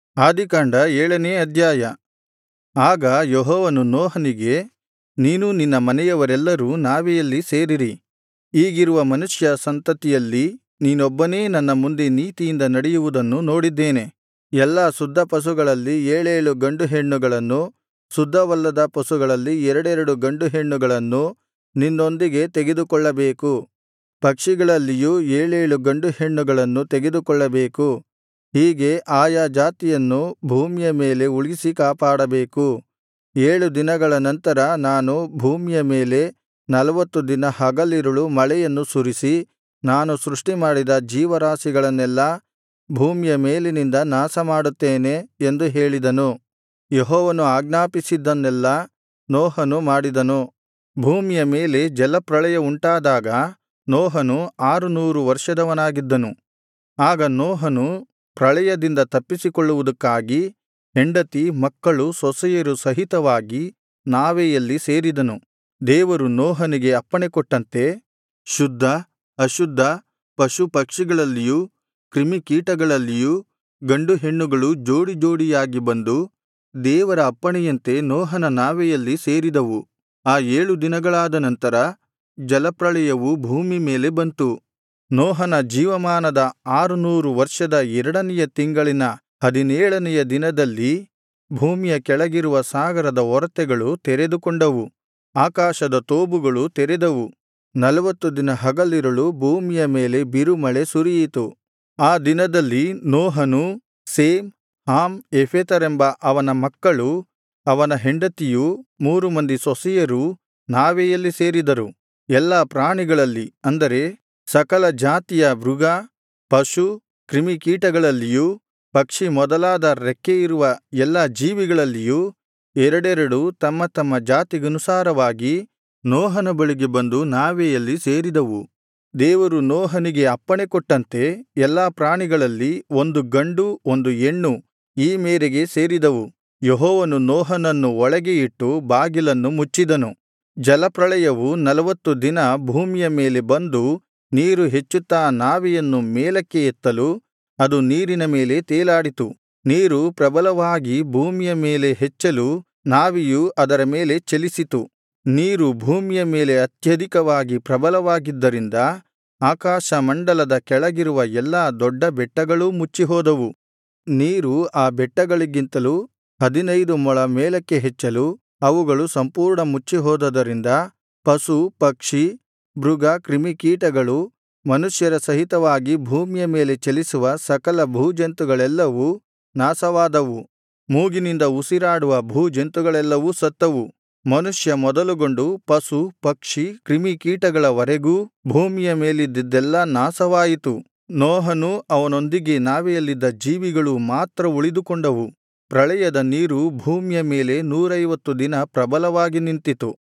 ಆದಿಕಾಂಡ ಏಳನೇ ಅಧ್ಯಾಯ ಆಗ ಯೆಹೋವನು ನೋಹನಿಗೆ ನೀನೂ ನಿನ್ನ ಮನೆಯವರೆಲ್ಲರೂ ನಾವೆಯಲ್ಲಿ ಸೇರಿರಿ ಈಗಿರುವ ಮನುಷ್ಯ ಸಂತತಿಯಲ್ಲಿ ನೀನೊಬ್ಬನೇ ನನ್ನ ಮುಂದೆ ನೀತಿಯಿಂದ ನಡೆಯುವುದನ್ನು ನೋಡಿದ್ದೇನೆ ಎಲ್ಲಾ ಶುದ್ಧ ಪಶುಗಳಲ್ಲಿ ಏಳೇಳು ಗಂಡು ಹೆಣ್ಣುಗಳನ್ನು ಶುದ್ಧವಲ್ಲದ ಪಶುಗಳಲ್ಲಿ ಎರಡೆರಡು ಗಂಡು ಹೆಣ್ಣುಗಳನ್ನು ನಿನ್ನೊಂದಿಗೆ ತೆಗೆದುಕೊಳ್ಳಬೇಕು ಪಕ್ಷಿಗಳಲ್ಲಿಯೂ ಏಳೇಳು ಗಂಡು ಹೆಣ್ಣುಗಳನ್ನು ತೆಗೆದುಕೊಳ್ಳಬೇಕು ಹೀಗೆ ಆಯಾ ಜಾತಿಯನ್ನು ಭೂಮಿಯ ಮೇಲೆ ಉಳಿಸಿ ಕಾಪಾಡಬೇಕು ಏಳು ದಿನಗಳ ನಂತರ ನಾನು ಭೂಮಿಯ ಮೇಲೆ ನಲ್ವತ್ತು ದಿನ ಹಗಲಿರುಳು ಮಳೆಯನ್ನು ಸುರಿಸಿ ನಾನು ಸೃಷ್ಟಿಮಾಡಿದ ಜೀವರಾಶಿಗಳನ್ನೆಲ್ಲಾ ಭೂಮಿಯ ಮೇಲಿನಿಂದ ನಾಶಮಾಡುತ್ತೇನೆ ಎಂದು ಹೇಳಿದನು ಯೆಹೋವನು ಆಜ್ಞಾಪಿಸಿದ್ದನ್ನೆಲ್ಲಾ ನೋಹನು ಮಾಡಿದನು ಭೂಮಿಯ ಮೇಲೆ ಜಲಪ್ರಳಯ ಉಂಟಾದಾಗ ನೋಹನು ಆರುನೂರು ವರ್ಷದವನಾಗಿದ್ದನು ಆಗ ನೋಹನು ಪ್ರಳಯದಿಂದ ತಪ್ಪಿಸಿಕೊಳ್ಳುವುದಕ್ಕಾಗಿ ಹೆಂಡತಿ ಮಕ್ಕಳು ಸೊಸೆಯರು ಸಹಿತವಾಗಿ ನಾವೆಯಲ್ಲಿ ಸೇರಿದನು ದೇವರು ನೋಹನಿಗೆ ಅಪ್ಪಣೆಕೊಟ್ಟಂತೆ ಶುದ್ಧ ಅಶುದ್ಧ ಪಶುಪಕ್ಷಿಗಳಲ್ಲಿಯೂ ಕ್ರಿಮಿಕೀಟಗಳಲ್ಲಿಯೂ ಗಂಡು ಹೆಣ್ಣುಗಳು ಜೋಡಿ ಜೋಡಿಯಾಗಿ ಬಂದು ದೇವರ ಅಪ್ಪಣೆಯಂತೆ ನೋಹನ ನಾವೆಯಲ್ಲಿ ಸೇರಿದವು ಆ ಏಳು ದಿನಗಳಾದ ನಂತರ ಜಲಪ್ರಳಯವು ಭೂಮಿ ಮೇಲೆ ಬಂತು ನೋಹನ ಜೀವಮಾನದ ಆರುನೂರು ವರ್ಷದ ಎರಡನೆಯ ತಿಂಗಳಿನ ಹದಿನೇಳನೆಯ ದಿನದಲ್ಲಿ ಭೂಮಿಯ ಕೆಳಗಿರುವ ಸಾಗರದ ಒರತೆಗಳು ತೆರೆದುಕೊಂಡವು ಆಕಾಶದ ತೋಬುಗಳು ತೆರೆದವು ನಲ್ವತ್ತು ದಿನ ಹಗಲಿರುಳು ಭೂಮಿಯ ಮೇಲೆ ಬಿರುಮಳೆ ಸುರಿಯಿತು ಆ ದಿನದಲ್ಲಿ ನೋಹನೂ ಶೇಮ್ ಹಾಮ್ ಯೆಫೆತರೆಂಬ ಅವನ ಮಕ್ಕಳೂ ಅವನ ಹೆಂಡತಿಯೂ ಮೂರು ಮಂದಿ ಸೊಸೆಯರೂ ನಾವೆಯಲ್ಲಿ ಸೇರಿದರು ಎಲ್ಲಾ ಪ್ರಾಣಿಗಳಲ್ಲಿ ಅಂದರೆ ಸಕಲ ಜಾತಿಯ ಮೃಗ ಪಶು ಕ್ರಿಮಿಕೀಟಗಳಲ್ಲಿಯೂ ಪಕ್ಷಿ ಮೊದಲಾದ ರೆಕ್ಕೆಯಿರುವ ಎಲ್ಲಾ ಜೀವಿಗಳಲ್ಲಿಯೂ ಎರಡೆರಡು ತಮ್ಮ ತಮ್ಮ ಜಾತಿಗನುಸಾರವಾಗಿ ನೋಹನ ಬಳಿಗೆ ಬಂದು ನಾವೆಯಲ್ಲಿ ಸೇರಿದವು ದೇವರು ನೋಹನಿಗೆ ಅಪ್ಪಣೆಕೊಟ್ಟಂತೆ ಎಲ್ಲಾ ಪ್ರಾಣಿಗಳಲ್ಲಿ ಒಂದು ಗಂಡು ಒಂದು ಹೆಣ್ಣು ಈ ಮೇರೆಗೆ ಸೇರಿದವು ಯೆಹೋವನು ನೋಹನನ್ನು ಒಳಗೆ ಇಟ್ಟು ಬಾಗಿಲನ್ನು ಮುಚ್ಚಿದನು ಜಲಪ್ರಳಯವು ನಲ್ವತ್ತು ದಿನ ಭೂಮಿಯ ಮೇಲೆ ಬಂದು ನೀರು ಹೆಚ್ಚುತ್ತಾ ನಾವೆಯನ್ನು ಮೇಲಕ್ಕೆ ಎತ್ತಲು ಅದು ನೀರಿನ ಮೇಲೆ ತೇಲಾಡಿತು ನೀರು ಪ್ರಬಲವಾಗಿ ಭೂಮಿಯ ಮೇಲೆ ಹೆಚ್ಚಲು ನಾವೆಯು ಅದರ ಮೇಲೆ ಚಲಿಸಿತು ನೀರು ಭೂಮಿಯ ಮೇಲೆ ಅತ್ಯಧಿಕವಾಗಿ ಪ್ರಬಲವಾಗಿದ್ದರಿಂದ ಆಕಾಶಮಂಡಲದ ಕೆಳಗಿರುವ ಎಲ್ಲಾ ದೊಡ್ಡ ಬೆಟ್ಟಗಳೂ ಮುಚ್ಚಿಹೋದವು ನೀರು ಆ ಬೆಟ್ಟಗಳಿಗಿಂತಲೂ ಹದಿನೈದು ಮೊಳ ಮೇಲಕ್ಕೆ ಹೆಚ್ಚಲು ಅವುಗಳು ಸಂಪೂರ್ಣ ಮುಚ್ಚಿಹೋದುದರಿಂದ ಪಶು ಪಕ್ಷಿ ಮೃಗ ಕ್ರಿಮಿಕೀಟಗಳು ಮನುಷ್ಯರ ಸಹಿತವಾಗಿ ಭೂಮಿಯ ಮೇಲೆ ಚಲಿಸುವ ಸಕಲ ಭೂಜಂತುಗಳೆಲ್ಲವೂ ನಾಶವಾದವು ಮೂಗಿನಿಂದ ಉಸಿರಾಡುವ ಭೂಜಂತುಗಳೆಲ್ಲವೂ ಸತ್ತವು ಮನುಷ್ಯ ಮೊದಲುಗೊಂಡು ಪಶು ಪಕ್ಷಿ ಕ್ರಿಮಿಕೀಟಗಳವರೆಗೂ ಭೂಮಿಯ ಮೇಲಿದ್ದದ್ದೆಲ್ಲಾ ನಾಶವಾಯಿತು ನೋಹನೂ ಅವನೊಂದಿಗೆ ನಾವೆಯಲ್ಲಿದ್ದ ಜೀವಿಗಳೂ ಮಾತ್ರ ಉಳಿದುಕೊಂಡವು ಪ್ರಳಯದ ನೀರು ಭೂಮಿಯ ಮೇಲೆ ನೂರೈವತ್ತು ದಿನ ಪ್ರಬಲವಾಗಿ ನಿಂತಿತು